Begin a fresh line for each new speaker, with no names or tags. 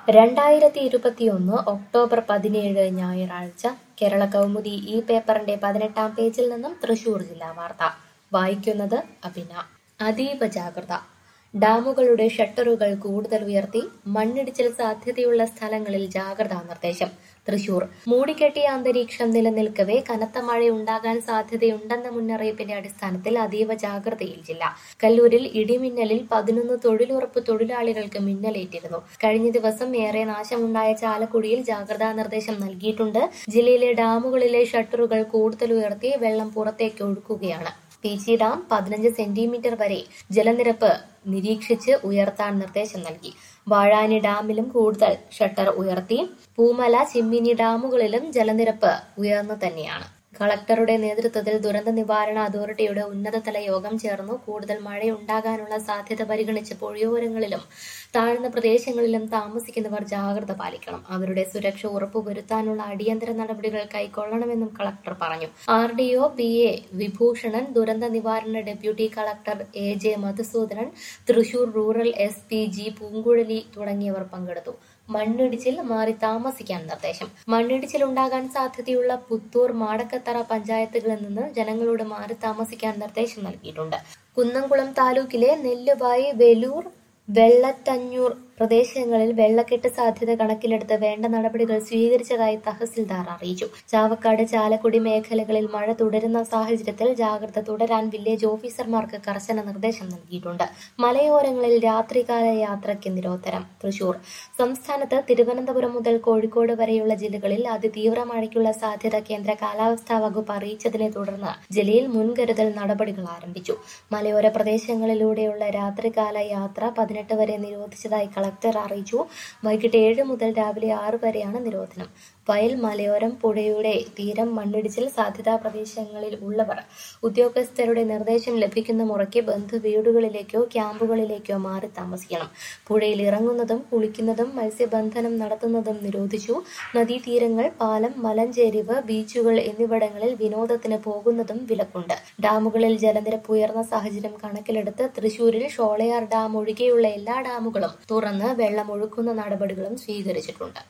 രണ്ടായിരത്തി ഇരുപത്തിയൊന്ന് ഒക്ടോബർ പതിനേഴ് ഞായറാഴ്ച കേരള കൗമുദി ഈ പേപ്പറിന്റെ പതിനെട്ടാം പേജിൽ നിന്നും തൃശൂർ ജില്ലാ വാർത്ത വായിക്കുന്നത് അഭിന അതീവ ജാഗ്രത ഡാമുകളുടെ ഷട്ടറുകൾ കൂടുതൽ ഉയർത്തി മണ്ണിടിച്ചിൽ സാധ്യതയുള്ള സ്ഥലങ്ങളിൽ ജാഗ്രതാ നിർദ്ദേശം തൃശൂർ മൂടിക്കെട്ടിയ അന്തരീക്ഷം നിലനിൽക്കവേ കനത്ത മഴ ഉണ്ടാകാൻ സാധ്യതയുണ്ടെന്ന മുന്നറിയിപ്പിന്റെ അടിസ്ഥാനത്തിൽ അതീവ ജാഗ്രതയിൽ ജില്ല കല്ലൂരിൽ ഇടിമിന്നലിൽ പതിനൊന്ന് തൊഴിലുറപ്പ് തൊഴിലാളികൾക്ക് മിന്നലേറ്റിരുന്നു കഴിഞ്ഞ ദിവസം ഏറെ നാശമുണ്ടായ ചാലക്കുടിയിൽ ജാഗ്രതാ നിർദ്ദേശം നൽകിയിട്ടുണ്ട് ജില്ലയിലെ ഡാമുകളിലെ ഷട്ടറുകൾ കൂടുതൽ ഉയർത്തി വെള്ളം പുറത്തേക്ക് ഒഴുക്കുകയാണ് പീച്ചി ഡാം പതിനഞ്ച് സെന്റിമീറ്റർ വരെ ജലനിരപ്പ് നിരീക്ഷിച്ച് ഉയർത്താൻ നിർദ്ദേശം നൽകി വാഴാനി ഡാമിലും കൂടുതൽ ഷട്ടർ ഉയർത്തി പൂമല ചിമ്മിനി ഡാമുകളിലും ജലനിരപ്പ് ഉയർന്നു തന്നെയാണ് കളക്ടറുടെ നേതൃത്വത്തിൽ ദുരന്ത നിവാരണ അതോറിറ്റിയുടെ ഉന്നതതല യോഗം ചേർന്നു കൂടുതൽ മഴയുണ്ടാകാനുള്ള സാധ്യത പരിഗണിച്ച് പുഴയോരങ്ങളിലും താഴ്ന്ന പ്രദേശങ്ങളിലും താമസിക്കുന്നവർ ജാഗ്രത പാലിക്കണം അവരുടെ സുരക്ഷ ഉറപ്പുവരുത്താനുള്ള അടിയന്തര നടപടികൾ കൈക്കൊള്ളണമെന്നും കളക്ടർ പറഞ്ഞു R D O P A Vibhooshanan ദുരന്ത നിവാരണ deputy collector A J Madhusoodanan Thrissur rural S P G Poonguzhali തുടങ്ങിയവർ പങ്കെടുത്തു മണ്ണിടിച്ചിൽ മാറി താമസിക്കാൻ നിർദ്ദേശം മണ്ണിടിച്ചിൽ ഉണ്ടാകാൻ സാധ്യതയുള്ള പുത്തൂർ മാടക്കത്തറ പഞ്ചായത്തുകളിൽ നിന്ന് ജനങ്ങളോട് മാറി താമസിക്കാൻ നിർദ്ദേശം നൽകിയിട്ടുണ്ട് കുന്നംകുളം താലൂക്കിലെ നെല്ലുവായി വെലൂർ വെള്ളത്തഞ്ഞൂർ പ്രദേശങ്ങളിൽ വെള്ളക്കെട്ട് സാധ്യത കണക്കിലെടുത്ത് വേണ്ട നടപടികൾ സ്വീകരിച്ചതായി തഹസിൽദാർ അറിയിച്ചു ചാവക്കാട് ചാലക്കുടി മേഖലകളിൽ മഴ തുടരുന്ന സാഹചര്യത്തിൽ ജാഗ്രത തുടരാൻ വില്ലേജ് ഓഫീസർമാർക്ക് കർശന നിർദ്ദേശം നൽകിയിട്ടുണ്ട് മലയോരങ്ങളിൽ രാത്രികാല യാത്രയ്ക്ക് നിരോധനം തൃശൂർ സംസ്ഥാനത്ത് തിരുവനന്തപുരം മുതൽ കോഴിക്കോട് വരെയുള്ള ജില്ലകളിൽ അതിതീവ്ര മഴയ്ക്കുള്ള സാധ്യത കേന്ദ്ര കാലാവസ്ഥാ വകുപ്പ് അറിയിച്ചതിനെ തുടർന്ന് ജില്ലയിൽ മുൻകരുതൽ നടപടികൾ ആരംഭിച്ചു മലയോര പ്രദേശങ്ങളിലൂടെയുള്ള രാത്രികാല യാത്ര പതിനെട്ട് വരെ നിരോധിച്ചതായി കളക്ടർ അറിയിച്ചു വൈകിട്ട് ഏഴ് മുതൽ രാവിലെ ആറ് വരെയാണ് നിരോധനം വയൽ മലയോരം പുഴയുടെ തീരം മണ്ണിടിച്ചിൽ സാധ്യതാ പ്രദേശങ്ങളിൽ ഉള്ളവർ ഉദ്യോഗസ്ഥരുടെ നിർദ്ദേശം ലഭിക്കുന്ന മുറയ്ക്ക് ബന്ധു വീടുകളിലേക്കോ ക്യാമ്പുകളിലേക്കോ മാറി താമസിക്കണം പുഴയിൽ ഇറങ്ങുന്നതും കുളിക്കുന്നതും മത്സ്യബന്ധനം നടത്തുന്നതും നിരോധിച്ചു നദീതീരങ്ങൾ പാലം മലഞ്ചേരിവ് ബീച്ചുകൾ എന്നിവിടങ്ങളിൽ വിനോദത്തിന് പോകുന്നതും വിലക്കുണ്ട് ഡാമുകളിൽ ജലനിരപ്പ് ഉയർന്ന സാഹചര്യം കണക്കിലെടുത്ത് തൃശൂരിൽ ഷോളയാർ ഡാം ഒഴികെയുള്ള എല്ലാ ഡാമുകളും തുറന്ന് വെള്ളം ഒഴുക്കുന്ന നടപടികളും സ്വീകരിച്ചിട്ടുണ്ട്